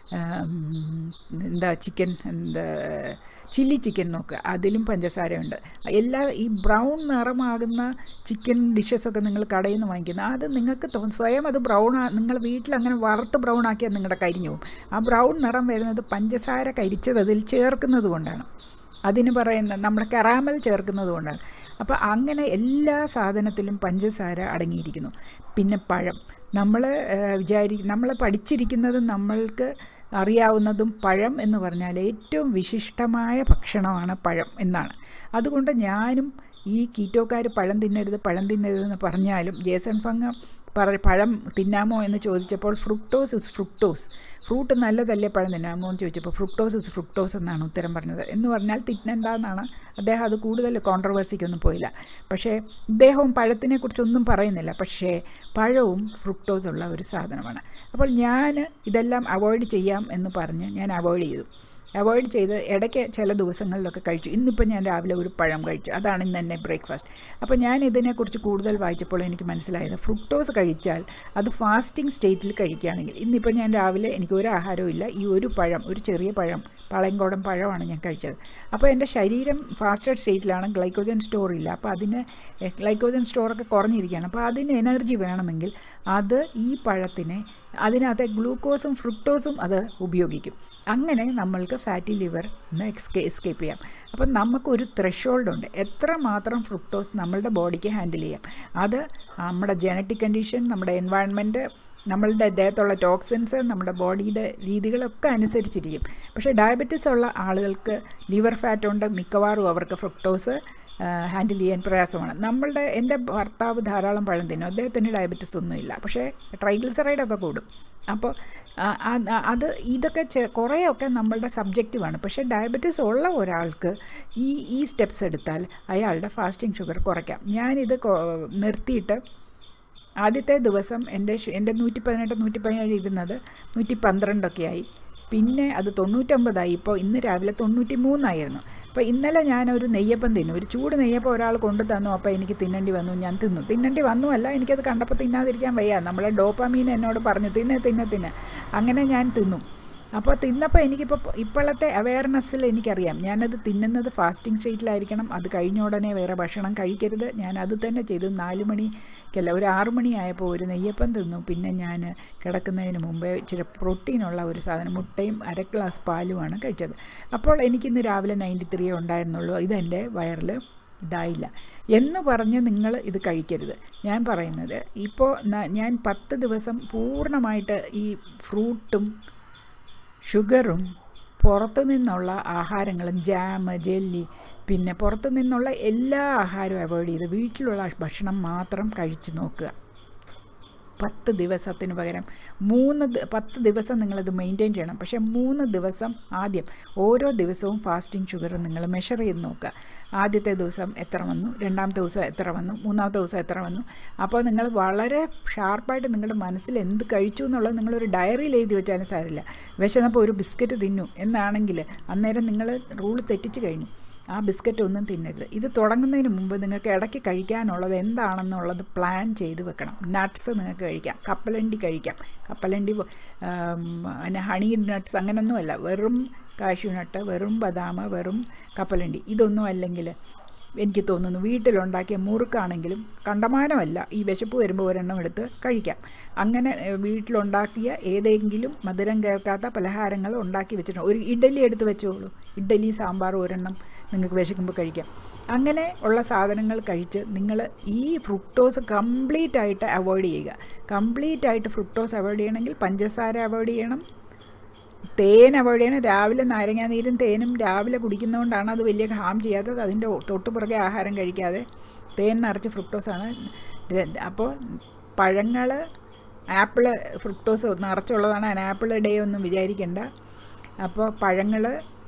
എന്താ ചിക്കൻ എന്താ ചില്ലി ചിക്കൻ നോക്കുക അതിലും പഞ്ചസാരയുണ്ട് എല്ലാ ഈ ബ്രൗൺ നിറമാകുന്ന ചിക്കൻ ഡിഷസൊക്കെ നിങ്ങൾ കടയിൽ നിന്ന് വാങ്ങിക്കുന്ന അത് നിങ്ങൾക്ക് സ്വയം അത് ബ്രൗൺ നിങ്ങൾ വീട്ടിൽ അങ്ങനെ വറുത്ത് ബ്രൗൺ ആക്കിയാൽ നിങ്ങളുടെ കരിഞ്ഞു പോകും ആ ബ്രൗൺ നിറം വരുന്നത് പഞ്ചസാര കരിച്ചത് അതിൽ ചേർക്കുന്നത് കൊണ്ടാണ് അതിന് പറയുന്ന നമ്മുടെ കറാമൽ ചേർക്കുന്നത് കൊണ്ടാണ് അപ്പോൾ അങ്ങനെ എല്ലാ സാധനത്തിലും പഞ്ചസാര അടങ്ങിയിരിക്കുന്നു പിന്നെ പഴം നമ്മൾ വിചാരി നമ്മൾ പഠിച്ചിരിക്കുന്നത് നമ്മൾക്ക് അറിയാവുന്നതും പഴം എന്ന് പറഞ്ഞാൽ ഏറ്റവും വിശിഷ്ടമായ ഭക്ഷണമാണ് പഴം എന്നാണ് അതുകൊണ്ട് ഞാനും ഈ കീറ്റോക്കാർ പഴം തിന്നരുത് പഴം തിന്നരുതെന്ന് പറഞ്ഞാലും ജേസൺ ഫങ് പറ പഴം തിന്നാമോ എന്ന് ചോദിച്ചപ്പോൾ ഫ്രുക്ടോസ് ഇസ് ഫ്രുക്ടോസ് ഫ്രൂട്ട് നല്ലതല്ലേ പഴം തിന്നാമോ എന്ന് ചോദിച്ചപ്പോൾ ഫ്രുക്ടോസ് ഇസ് ഫ്രുക്ടോസ് എന്നാണ് ഉത്തരം പറഞ്ഞത് എന്ന് പറഞ്ഞാൽ തിന്നണ്ട എന്നാണ് അദ്ദേഹം അത് കൂടുതൽ കോൺട്രവേഴ്സിക്കൊന്നും പോയില്ല പക്ഷേ ഇദ്ദേഹവും പഴത്തിനെക്കുറിച്ചൊന്നും പറയുന്നില്ല പക്ഷേ പഴവും ഫ്രുക്ടോസ് ഉള്ള ഒരു സാധനമാണ് അപ്പോൾ ഞാൻ ഇതെല്ലാം അവോയ്ഡ് ചെയ്യാം എന്ന് പറഞ്ഞ് ഞാൻ അവോയ്ഡ് ചെയ്തു അവോയ്ഡ് ചെയ്ത് ഇടയ്ക്ക് ചില ദിവസങ്ങളിലൊക്കെ കഴിച്ചു ഇന്നിപ്പോൾ ഞാൻ രാവിലെ ഒരു പഴം കഴിച്ചു അതാണ് ഇന്ന് തന്നെ ബ്രേക്ക്ഫാസ്റ്റ് അപ്പോൾ ഞാൻ ഇതിനെക്കുറിച്ച് കൂടുതൽ വായിച്ചപ്പോൾ എനിക്ക് മനസ്സിലായത് ഫ്രുക്ടോസ് കഴിച്ചാൽ അത് ഫാസ്റ്റിംഗ് സ്റ്റേറ്റിൽ കഴിക്കുകയാണെങ്കിൽ ഇന്നിപ്പോൾ ഞാൻ രാവിലെ എനിക്ക് ഒരു ആഹാരവും ഇല്ല ഈ ഒരു പഴം ഒരു ചെറിയ പഴം പാളയങ്കോടൻ പഴമാണ് ഞാൻ കഴിച്ചത് അപ്പോൾ എൻ്റെ ശരീരം ഫാസ്റ്റഡ് സ്റ്റേറ്റിലാണ് ഗ്ലൈക്കോജൻ സ്റ്റോർ ഇല്ല അപ്പോൾ അതിന് ഗ്ലൈക്കോജൻ സ്റ്റോറൊക്കെ കുറഞ്ഞിരിക്കുകയാണ് അപ്പോൾ അതിന് എനർജി വേണമെങ്കിൽ അത് ഈ പഴത്തിനെ അതിനകത്തെ ഗ്ലൂക്കോസും ഫ്രുക്ടോസും അത് ഉപയോഗിക്കും അങ്ങനെ നമ്മൾക്ക് ഫാറ്റി ലിവർ എസ്കേ എസ്കേപ്പ് ചെയ്യാം അപ്പം നമുക്കൊരു ത്രഷോൾഡ് ഉണ്ട് എത്ര മാത്രം ഫ്രുക്ടോസ് നമ്മളുടെ ബോഡിക്ക് ഹാൻഡിൽ ചെയ്യാം അത് നമ്മുടെ ജനറ്റിക് കണ്ടീഷൻ നമ്മുടെ എൻവയൺമെൻറ്റ് നമ്മളുടെ ദേഹത്തുള്ള ടോക്സിൻസ് നമ്മുടെ ബോഡിയുടെ രീതികളൊക്കെ അനുസരിച്ചിരിക്കും പക്ഷേ ഡയബറ്റീസ് ഉള്ള ആളുകൾക്ക് ലിവർ ഫാറ്റ് ഉണ്ട് മിക്കവാറും അവർക്ക് ഫ്രുക്ടോസ് ഹാൻഡിൽ ചെയ്യാൻ പ്രയാസമാണ് നമ്മളുടെ എൻ്റെ ഭർത്താവ് ധാരാളം പഴം തിന്നും അദ്ദേഹത്തിന് ഡയബറ്റീസ് ഒന്നുമില്ല പക്ഷേ ട്രൈഗ്ലിസറൈഡൊക്കെ കൂടും അപ്പോൾ അത് ഇതൊക്കെ കുറേയൊക്കെ നമ്മളുടെ സബ്ജക്റ്റീവാണ് പക്ഷേ ഡയബറ്റീസ് ഉള്ള ഒരാൾക്ക് ഈ ഈ സ്റ്റെപ്സ് എടുത്താൽ അയാളുടെ ഫാസ്റ്റിംഗ് ഷുഗർ കുറയ്ക്കാം ഞാനിത് നിർത്തിയിട്ട് ആദ്യത്തെ ദിവസം എൻ്റെ എൻ്റെ നൂറ്റി പതിനെട്ട് നൂറ്റി പതിനേഴ് ഇരുന്നത് നൂറ്റി പന്ത്രണ്ടൊക്കെ ആയി പിന്നെ അത് തൊണ്ണൂറ്റൊമ്പതായി ഇപ്പോൾ ഇന്ന് രാവിലെ തൊണ്ണൂറ്റി മൂന്നായിരുന്നു അപ്പോൾ ഇന്നലെ ഞാനൊരു നെയ്യപ്പം തിന്നു ഒരു ചൂട് നെയ്യപ്പം ഒരാൾ കൊണ്ടു തന്നു അപ്പോൾ എനിക്ക് തിന്നേണ്ടി വന്നു ഞാൻ തിന്നു തിന്നേണ്ടി വന്നുമല്ല എനിക്കത് കണ്ടപ്പോൾ തിന്നാതിരിക്കാൻ വയ്യ നമ്മളെ ഡോപ്പാമീൻ എന്നോട് പറഞ്ഞു തിന്നെ തിന്നെ തിന്നെ അങ്ങനെ ഞാൻ തിന്നു അപ്പോൾ തിന്നപ്പോൾ എനിക്കിപ്പോൾ ഇപ്പോഴത്തെ അവയർനെസ്സിൽ എനിക്കറിയാം ഞാനത് തിന്നുന്നത് ഫാസ്റ്റിംഗ് സ്റ്റേറ്റിലായിരിക്കണം അത് കഴിഞ്ഞ ഉടനെ വേറെ ഭക്ഷണം കഴിക്കരുത് ഞാൻ അത് തന്നെ ചെയ്തു നാല് മണിക്കല്ല ഒരു ആറു മണിയായപ്പോൾ ഒരു നെയ്യപ്പം തിന്നു പിന്നെ ഞാൻ കിടക്കുന്നതിന് മുമ്പേ ഇച്ചിരി പ്രോട്ടീനുള്ള ഒരു സാധനം മുട്ടയും അര ഗ്ലാസ് പാലുമാണ് കഴിച്ചത് അപ്പോൾ എനിക്കിന്ന് രാവിലെ നയൻറ്റി ത്രീ ഉണ്ടായിരുന്നുള്ളൂ ഇതെൻ്റെ വയറിൽ ഇതായില്ല എന്ന് പറഞ്ഞ് നിങ്ങൾ ഇത് കഴിക്കരുത് ഞാൻ പറയുന്നത് ഇപ്പോൾ ഞാൻ പത്ത് ദിവസം പൂർണ്ണമായിട്ട് ഈ ഫ്രൂട്ടും ഷുഗറും പുറത്തു നിന്നുള്ള ആഹാരങ്ങളും ജാം ജെല്ലി പിന്നെ പുറത്തു നിന്നുള്ള എല്ലാ ആഹാരവും അവോയ്ഡ് ചെയ്ത് വീട്ടിലുള്ള ഭക്ഷണം മാത്രം കഴിച്ചു നോക്കുക പത്ത് ദിവസത്തിന് പകരം മൂന്ന് പത്ത് ദിവസം നിങ്ങളിത് മെയിൻറ്റെയിൻ ചെയ്യണം പക്ഷേ മൂന്ന് ദിവസം ആദ്യം ഓരോ ദിവസവും ഫാസ്റ്റിംഗ് ഷുഗർ നിങ്ങൾ മെഷർ ചെയ്ത് നോക്കുക ആദ്യത്തെ ദിവസം എത്ര വന്നു രണ്ടാമത്തെ ദിവസം എത്ര വന്നു മൂന്നാമത്തെ ദിവസം എത്ര വന്നു അപ്പോൾ നിങ്ങൾ വളരെ ഷാർപ്പായിട്ട് നിങ്ങളുടെ മനസ്സിൽ എന്ത് കഴിച്ചു എന്നുള്ളത് നിങ്ങളൊരു ഡയറിയിൽ എഴുതി വെച്ചാലും സാരില്ല വിശന്നപ്പോൾ ഒരു ബിസ്ക്കറ്റ് തിന്നു എന്നാണെങ്കിൽ അന്നേരം നിങ്ങൾ റൂൾ തെറ്റിച്ച് കഴിഞ്ഞു ആ ബിസ്ക്കറ്റ് ഒന്നും തിന്നരുത് ഇത് തുടങ്ങുന്നതിന് മുമ്പ് നിങ്ങൾക്ക് ഇടയ്ക്ക് കഴിക്കാനുള്ളത് എന്താണെന്നുള്ളത് പ്ലാൻ ചെയ്ത് വെക്കണം നട്ട്സ് നിങ്ങൾക്ക് കഴിക്കാം കപ്പലണ്ടി കഴിക്കാം കപ്പലണ്ടി പിന്നെ ഹണി നട്ട്സ് അങ്ങനെയൊന്നുമല്ല വെറും കാഷ്യൂ നട്ട് വെറും ബദാം വെറും കപ്പലണ്ടി ഇതൊന്നും അല്ലെങ്കിൽ എനിക്ക് തോന്നുന്നു വീട്ടിലുണ്ടാക്കിയ മുറുക്കാണെങ്കിലും കണ്ടമാനമല്ല ഈ വിശപ്പ് വരുമ്പോൾ ഒരെണ്ണം എടുത്ത് കഴിക്കാം അങ്ങനെ വീട്ടിലുണ്ടാക്കിയ ഏതെങ്കിലും മധുരം കേൾക്കാത്ത പലഹാരങ്ങൾ ഉണ്ടാക്കി വെച്ചിട്ടുണ്ട് ഒരു ഇഡലി എടുത്ത് വെച്ചോളൂ ഇഡലി സാമ്പാർ ഒരെണ്ണം നിങ്ങൾക്ക് വിശക്കുമ്പോൾ കഴിക്കാം അങ്ങനെ ഉള്ള സാധനങ്ങൾ കഴിച്ച് നിങ്ങൾ ഈ ഫ്രുക്ടോസ് കംപ്ലീറ്റ് ആയിട്ട് അവോയ്ഡ് ചെയ്യുക കംപ്ലീറ്റ് ആയിട്ട് ഫ്രുക്ടോസ് അവോയ്ഡ് ചെയ്യണമെങ്കിൽ പഞ്ചസാര അവോയ്ഡ് ചെയ്യണം തേൻ അവോയ്ഡ് ചെയ്യണം രാവിലെ നാരങ്ങാ നീരും തേനും രാവിലെ കുടിക്കുന്നതുകൊണ്ടാണ് അത് വലിയ ഹാം ചെയ്യാത്തത് അതിൻ്റെ തൊട്ട് പുറകെ ആഹാരം കഴിക്കാതെ തേൻ നിറച്ച് ഫ്രുക്ടോസാണ് അപ്പോൾ പഴങ്ങൾ ആപ്പിൾ ഫ്രുക്ടോസ് നിറച്ചുള്ളതാണ് ആപ്പിൾ ഡേ ഒന്നും വിചാരിക്കേണ്ട അപ്പോൾ പഴങ്ങൾ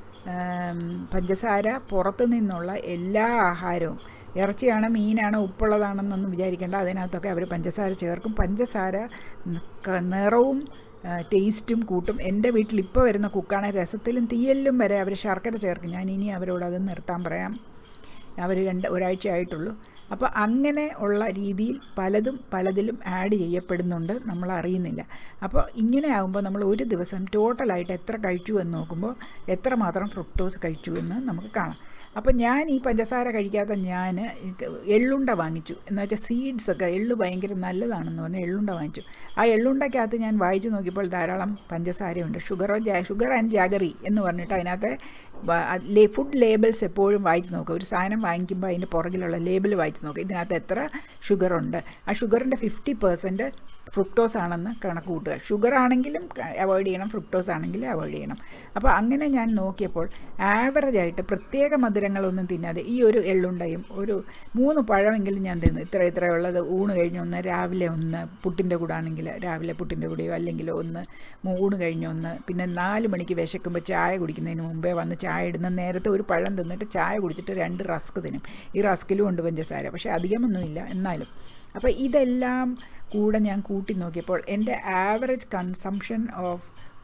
പഞ്ചസാര പുറത്തു നിന്നുള്ള എല്ലാ ആഹാരവും ഇറച്ചിയാണ് മീനാണ് ഉപ്പുള്ളതാണെന്നൊന്നും വിചാരിക്കേണ്ട അതിനകത്തൊക്കെ അവർ പഞ്ചസാര ചേർക്കും പഞ്ചസാര നിറവും ടേസ്റ്റും കൂട്ടും എൻ്റെ വീട്ടിൽ ഇപ്പോൾ വരുന്ന കുക്കാണ് രസത്തിലും തീയലിലും വരെ അവർ ശർക്കര ചേർക്കും ഞാൻ ഇനി അവരോട് അത് നിർത്താൻ പറയാം അവർ രണ്ട് ഒരാഴ്ച ആയിട്ടുള്ളൂ അപ്പോൾ അങ്ങനെ ഉള്ള രീതിയിൽ പലതും പലതിലും ആഡ് ചെയ്യപ്പെടുന്നുണ്ട് നമ്മൾ അറിയുന്നില്ല അപ്പോൾ ഇങ്ങനെ ആകുമ്പോൾ നമ്മൾ ഒരു ദിവസം ടോട്ടലായിട്ട് എത്ര കഴിച്ചു എന്ന് നോക്കുമ്പോൾ എത്രമാത്രം ഫ്രുക്ടോസ് കഴിച്ചു എന്ന് നമുക്ക് കാണാം അപ്പോൾ ഞാൻ ഈ പഞ്ചസാര കഴിക്കാത്ത ഞാൻ എള്ളുണ്ട വാങ്ങിച്ചു എന്ന് വെച്ചാൽ സീഡ്സ് ഒക്കെ എള്ള് ഭയങ്കര നല്ലതാണെന്ന് പറഞ്ഞാൽ എള്ളുണ്ട വാങ്ങിച്ചു ആ എള്ളുണ്ടക്കകത്ത് ഞാൻ വായിച്ചു നോക്കിയപ്പോൾ ധാരാളം പഞ്ചസാരയുണ്ട് ഷുഗറോ ജാ ഷുഗർ ആൻഡ് ജാഗറി എന്ന് പറഞ്ഞിട്ട് അതിനകത്ത് ഫുഡ് ലേബിൾസ് എപ്പോഴും വായിച്ച് നോക്കുക ഒരു സാധനം വാങ്ങിക്കുമ്പോൾ അതിൻ്റെ പുറകിലുള്ള ലേബിൾ വായിച്ച് നോക്കുക ഇതിനകത്ത് എത്ര ഷുഗറുണ്ട് ആ ഷുഗറിൻ്റെ ഫിഫ്റ്റി പെർസെൻറ്റ് ഫ്രുക്ടോസ് ആണെന്ന് കണക്ക് കൂട്ടുക ഷുഗർ ആണെങ്കിലും അവോയ്ഡ് ചെയ്യണം ഫ്രുക്ടോസ് ആണെങ്കിലും അവോയ്ഡ് ചെയ്യണം അപ്പോൾ അങ്ങനെ ഞാൻ നോക്കിയപ്പോൾ ആവറേജ് ആയിട്ട് പ്രത്യേക മധുരങ്ങളൊന്നും തിന്നാതെ ഈ ഒരു എള്ളുണ്ടയും ഒരു മൂന്ന് പഴമെങ്കിലും ഞാൻ തിന്നു ഇത്ര ഇത്രയുള്ളത് ഊണ് കഴിഞ്ഞ് ഒന്ന് രാവിലെ ഒന്ന് പുട്ടിൻ്റെ കൂടെ ആണെങ്കിൽ രാവിലെ പുട്ടിൻ്റെ കൂടെയോ അല്ലെങ്കിൽ ഒന്ന് ഊണ് കഴിഞ്ഞ് ഒന്ന് പിന്നെ നാല് മണിക്ക് വിശക്കുമ്പോൾ ചായ കുടിക്കുന്നതിന് മുമ്പേ വന്ന് ചായ ഇടുന്ന നേരത്തെ ഒരു പഴം തിന്നിട്ട് ചായ കുടിച്ചിട്ട് രണ്ട് റസ്ക് തിന്നും ഈ റസ്കിലും ഉണ്ട് പഞ്ചസാര പക്ഷേ അധികമൊന്നുമില്ല എന്നാലും അപ്പോൾ ഇതെല്ലാം കൂടെ ഞാൻ കൂട്ടി നോക്കിയപ്പോൾ എൻ്റെ average consumption of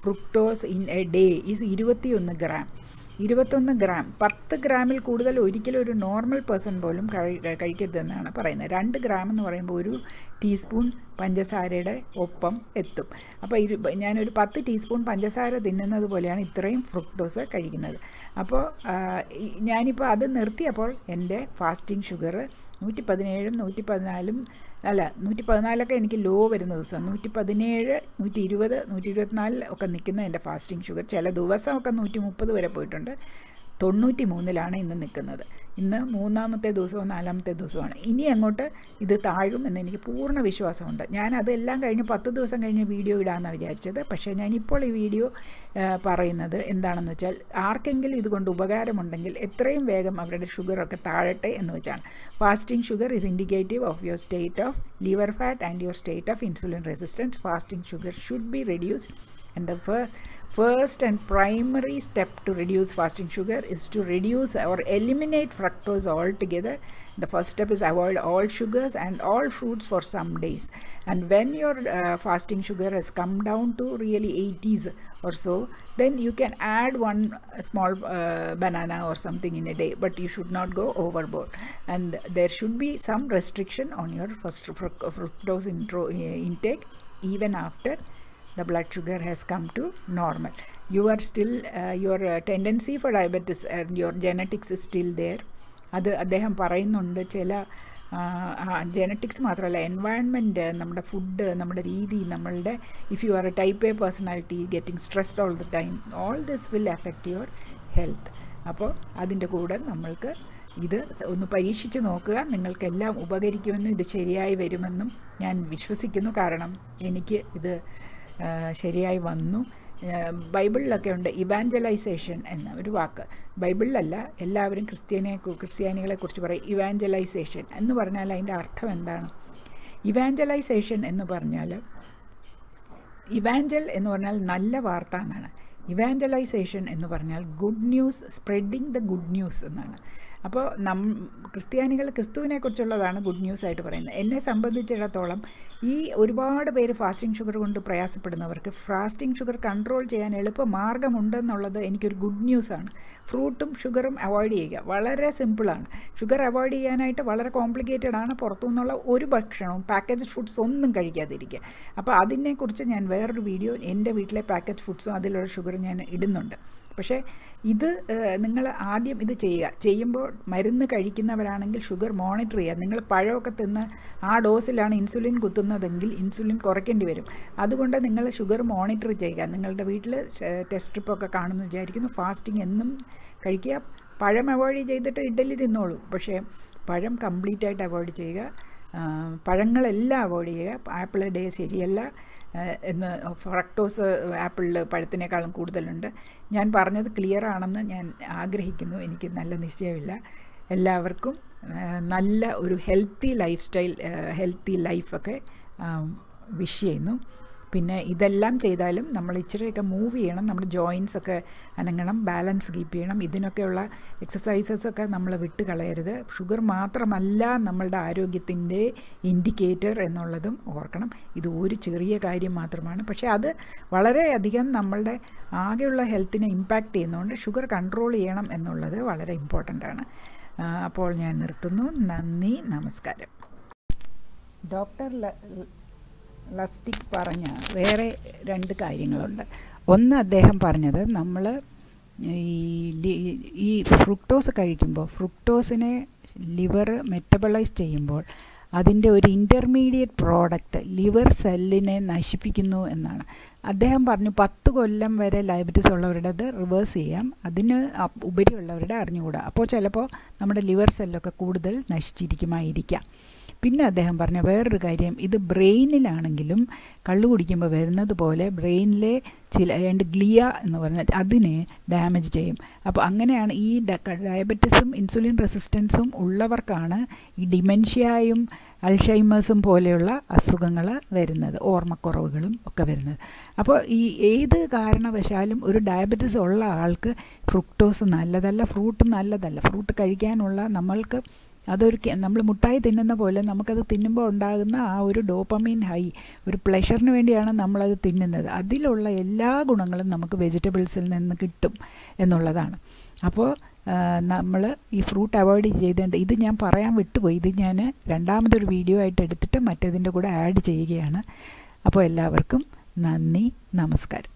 fructose in a day is ഇരുപത്തിയൊന്ന് ഗ്രാം ഇരുപത്തൊന്ന് ഗ്രാം പത്ത് ഗ്രാമിൽ കൂടുതൽ ഒരിക്കലും ഒരു നോർമൽ പേഴ്സൺ പോലും കഴി കഴിക്കരുതെന്നാണ് പറയുന്നത് രണ്ട് ഗ്രാം എന്ന് പറയുമ്പോൾ ഒരു ടീസ്പൂൺ പഞ്ചസാരയുടെ ഒപ്പം എത്തും അപ്പോൾ ഇരു ഞാനൊരു പത്ത് ടീസ്പൂൺ പഞ്ചസാര തിന്നുന്നത് പോലെയാണ് ഇത്രയും ഫ്രുക്ടോസ് കഴിക്കുന്നത് അപ്പോൾ ഞാനിപ്പോൾ അത് നിർത്തിയപ്പോൾ എൻ്റെ ഫാസ്റ്റിംഗ് ഷുഗർ നൂറ്റി പതിനേഴും നൂറ്റി പതിനാലും അല്ല നൂറ്റി പതിനാലൊക്കെ എനിക്ക് ലോ വരുന്ന ദിവസം നൂറ്റി പതിനേഴ് നൂറ്റി ഇരുപത് നൂറ്റി ഇരുപത്തിനാലിൽ ഒക്കെ നിൽക്കുന്ന എൻ്റെ ഫാസ്റ്റിംഗ് ഷുഗർ ചില ദിവസമൊക്കെ നൂറ്റി മുപ്പത് വരെ പോയിട്ടുണ്ട് തൊണ്ണൂറ്റി മൂന്നിലാണ് ഇന്ന് നിൽക്കുന്നത് ഇന്ന് മൂന്നാമത്തെ ദിവസവും നാലാമത്തെ ദിവസമാണ് ഇനി അങ്ങോട്ട് ഇത് താഴും എന്ന് എനിക്ക് പൂർണ്ണ വിശ്വാസമുണ്ട് ഞാൻ അതെല്ലാം കഴിഞ്ഞ് പത്ത് ദിവസം കഴിഞ്ഞ് വീഡിയോ ഇടാമെന്നാണ് വിചാരിച്ചത് പക്ഷേ ഞാനിപ്പോൾ ഈ വീഡിയോ പറയുന്നത് എന്താണെന്ന് വെച്ചാൽ ആർക്കെങ്കിലും ഇതുകൊണ്ട് ഉപകാരമുണ്ടെങ്കിൽ എത്രയും വേഗം അവരുടെ ഷുഗറൊക്കെ താഴട്ടെ എന്ന് വെച്ചാണ് fasting sugar is indicative of your state of liver fat and your state of insulin resistance fasting sugar should be reduce And the fir- first and primary step to reduce fasting sugar is to reduce or eliminate fructose altogether. The first step is avoid all sugars and all fruits for some days. And when your uh, fasting sugar has come down to really 80s or so, then you can add one small uh, banana or something in a day, but you should not go overboard. And there should be some restriction on your first fruc- fructose intro, intake even after the blood sugar has come to normal you are still uh, your uh, tendency for diabetes and your genetics is still there അത് അദ്ദേഹം പറയുന്നുണ്ട് ചില genetics മാത്രമല്ല environment നമ്മുടെ food നമ്മുടെ രീതി നമ്മളുടെ if you are a type A personality getting stressed all the time all this will affect your health അപ്പോൾ അതിൻ്റെ കൂടെ നമ്മൾക്ക് ഇത് ഒന്ന് പരീക്ഷിച്ച് നോക്കുക നിങ്ങൾക്കെല്ലാം ഉപകരിക്കുമെന്നും ഇത് ശരിയായി വരുമെന്നും ഞാൻ വിശ്വസിക്കുന്നു കാരണം എനിക്ക് ഇത് ശരിയായി വന്നു ബൈബിളിലൊക്കെ ഉണ്ട് ഇവാഞ്ചലൈസേഷൻ എന്ന ഒരു വാക്ക് ബൈബിളിലല്ല എല്ലാവരും ക്രിസ്ത്യാനിയെ ക്രിസ്ത്യാനികളെ കുറിച്ച് പറയും ഇവാഞ്ചലൈസേഷൻ എന്ന് പറഞ്ഞാൽ അതിൻ്റെ അർത്ഥം എന്താണ് ഇവാഞ്ചലൈസേഷൻ എന്ന് പറഞ്ഞാൽ ഇവാഞ്ചൽ എന്ന് പറഞ്ഞാൽ നല്ല വാർത്ത എന്നാണ് ഇവാഞ്ചലൈസേഷൻ എന്ന് പറഞ്ഞാൽ good news spreading the good news എന്നാണ് അപ്പോൾ നം ക്രിസ്ത്യാനികൾ ക്രിസ്തുവിനെ കുറിച്ചുള്ളതാണ് ഗുഡ് ന്യൂസ് ആയിട്ട് പറയുന്നത് എന്നെ സംബന്ധിച്ചിടത്തോളം ഈ ഒരുപാട് പേര് ഫാസ്റ്റിംഗ് ഷുഗർ കൊണ്ട് പ്രയാസപ്പെടുന്നവർക്ക് ഫാസ്റ്റിംഗ് ഷുഗർ കൺട്രോൾ ചെയ്യാൻ എളുപ്പ മാർഗമുണ്ടെന്നുള്ളത് എനിക്കൊരു ഗുഡ് ന്യൂസാണ് ഫ്രൂട്ടും ഷുഗറും അവോയ്ഡ് ചെയ്യുക വളരെ സിമ്പിളാണ് ഷുഗർ അവോയ്ഡ് ചെയ്യാനായിട്ട് വളരെ കോംപ്ലിക്കേറ്റഡ് ആണ് പുറത്തുനിന്നുള്ള ഒരു ഭക്ഷണവും പാക്കേജ് ഫുഡ്സ് ഒന്നും കഴിക്കാതിരിക്കുക അപ്പോൾ അതിനെക്കുറിച്ച് ഞാൻ വേറൊരു വീഡിയോ എൻ്റെ വീട്ടിലെ പാക്കേജ് ഫുഡ്സും അതിലുള്ള ഷുഗർ ഞാൻ ഇടുന്നുണ്ട് പക്ഷേ ഇത് നിങ്ങൾ ആദ്യം ഇത് ചെയ്യുക ചെയ്യുമ്പോൾ മരുന്ന് കഴിക്കുന്നവരാണെങ്കിൽ ഷുഗർ മോണിറ്റർ ചെയ്യുക നിങ്ങൾ പഴമൊക്കെ തിന്ന് ആ ഡോസിലാണ് ഇൻസുലിൻ കുത്തുന്നതെങ്കിൽ ഇൻസുലിൻ കുറയ്ക്കേണ്ടി വരും അതുകൊണ്ട് നിങ്ങൾ ഷുഗർ മോണിറ്റർ ചെയ്യുക നിങ്ങളുടെ വീട്ടിൽ ടെസ്റ്റ് സ്ട്രിപ്പൊക്കെ കാണുമെന്ന് വിചാരിക്കുന്നു ഫാസ്റ്റിംഗ് എന്നും കഴിക്കുക പഴം അവോയ്ഡ് ചെയ്തിട്ട് ഇഡലി തിന്നോളൂ പക്ഷേ പഴം കംപ്ലീറ്റ് ആയിട്ട് അവോയ്ഡ് ചെയ്യുക പഴങ്ങളെല്ലാം അവോയ്ഡ് ചെയ്യുക ആപ്പിൾ ഡേ ശരിയല്ല എന്ന് ഫ്രക്ടോസ് ആപ്പിളിൽ പഴത്തിനേക്കാളും കൂടുതലുണ്ട് ഞാൻ പറഞ്ഞത് ക്ലിയർ ആണെന്ന് ഞാൻ ആഗ്രഹിക്കുന്നു എനിക്ക് നല്ല നിശ്ചയമില്ല എല്ലാവർക്കും നല്ല ഒരു ഹെൽത്തി ലൈഫ് സ്റ്റൈൽ ഹെൽത്തി ലൈഫൊക്കെ വിഷ് ചെയ്യുന്നു പിന്നെ ഇതെല്ലാം ചെയ്താലും നമ്മൾ ഇച്ചിരിയൊക്കെ മൂവ് ചെയ്യണം നമ്മുടെ ജോയിൻസ് ഒക്കെ അനങ്ങണം ബാലൻസ് കീപ്പ് ചെയ്യണം ഇതിനൊക്കെയുള്ള എക്സസൈസസ് ഒക്കെ നമ്മൾ വിട്ട് കളയരുത് ഷുഗർ മാത്രമല്ല നമ്മളുടെ ആരോഗ്യത്തിൻ്റെ ഇൻഡിക്കേറ്റർ എന്നുള്ളതും ഓർക്കണം ഇത് ഒരു ചെറിയ കാര്യം മാത്രമാണ് പക്ഷേ അത് വളരെയധികം നമ്മളുടെ ആകെയുള്ള ഹെൽത്തിനെ ഇമ്പാക്റ്റ് ചെയ്യുന്നതുകൊണ്ട് ഷുഗർ കൺട്രോൾ ചെയ്യണം എന്നുള്ളത് വളരെ ഇമ്പോർട്ടൻ്റ് ആണ് അപ്പോൾ ഞാൻ നിർത്തുന്നു നന്ദി നമസ്കാരം ഡോക്ടർ ലസ്റ്റിക് പറഞ്ഞ വേറെ രണ്ട് കാര്യങ്ങളുണ്ട് ഒന്ന് അദ്ദേഹം പറഞ്ഞത് നമ്മൾ ഈ ഈ ഫ്രുക്ടോസ് കഴിക്കുമ്പോൾ ഫ്രുക്ടോസിനെ ലിവർ മെറ്റബലൈസ് ചെയ്യുമ്പോൾ അതിൻ്റെ ഒരു ഇൻ്റർമീഡിയറ്റ് പ്രോഡക്റ്റ് ലിവർ സെല്ലിനെ നശിപ്പിക്കുന്നു എന്നാണ് അദ്ദേഹം പറഞ്ഞു പത്ത് കൊല്ലം വരെ ഡയബറ്റീസ് ഉള്ളവരുടേത് റിവേഴ്സ് ചെയ്യാം അതിന് ഉപരിയുള്ളവരുടെ അറിഞ്ഞുകൂടാ അപ്പോൾ ചിലപ്പോൾ നമ്മുടെ ലിവർ സെല്ലൊക്കെ കൂടുതൽ നശിച്ചിരിക്കുമായിരിക്കാം പിന്നെ അദ്ദേഹം പറഞ്ഞ വേറൊരു കാര്യം ഇത് ബ്രെയിനിലാണെങ്കിലും കള്ളു കുടിക്കുമ്പോൾ വരുന്നത് പോലെ ബ്രെയിനിലെ ചില രണ്ട് ഗ്ലിയ എന്ന് പറഞ്ഞാൽ അതിനെ ഡാമേജ് ചെയ്യും അപ്പോൾ അങ്ങനെയാണ് ഈ ഡയബറ്റിസും ഇൻസുലിൻ റെസിസ്റ്റൻസും ഉള്ളവർക്കാണ് ഈ ഡിമെൻഷ്യയും അൾഷൈമേഴ്സും പോലെയുള്ള അസുഖങ്ങൾ വരുന്നത് ഓർമ്മക്കുറവുകളും ഒക്കെ വരുന്നത് അപ്പോൾ ഈ ഏത് കാരണവശാലും ഒരു ഡയബറ്റിസ് ഉള്ള ആൾക്ക് ഫ്രുക്ടോസ് നല്ലതല്ല ഫ്രൂട്ട് നല്ലതല്ല ഫ്രൂട്ട് കഴിക്കാനുള്ള നമ്മൾക്ക് അതൊരു നമ്മൾ മുട്ടായി തിന്നുന്ന പോലെ നമുക്കത് തിന്നുമ്പോൾ ഉണ്ടാകുന്ന ആ ഒരു ഡോപ്പമീൻ ഹൈ ഒരു പ്ലഷറിന് വേണ്ടിയാണ് നമ്മളത് തിന്നുന്നത് അതിലുള്ള എല്ലാ ഗുണങ്ങളും നമുക്ക് വെജിറ്റബിൾസിൽ നിന്ന് കിട്ടും എന്നുള്ളതാണ് അപ്പോൾ നമ്മൾ ഈ ഫ്രൂട്ട് അവോയ്ഡ് ചെയ്തേണ്ട ഇത് ഞാൻ പറയാൻ വിട്ടുപോയി ഇത് ഞാൻ രണ്ടാമതൊരു വീഡിയോ ആയിട്ട് എടുത്തിട്ട് മറ്റേതിൻ്റെ കൂടെ ആഡ് ചെയ്യുകയാണ് അപ്പോൾ എല്ലാവർക്കും നന്ദി നമസ്കാരം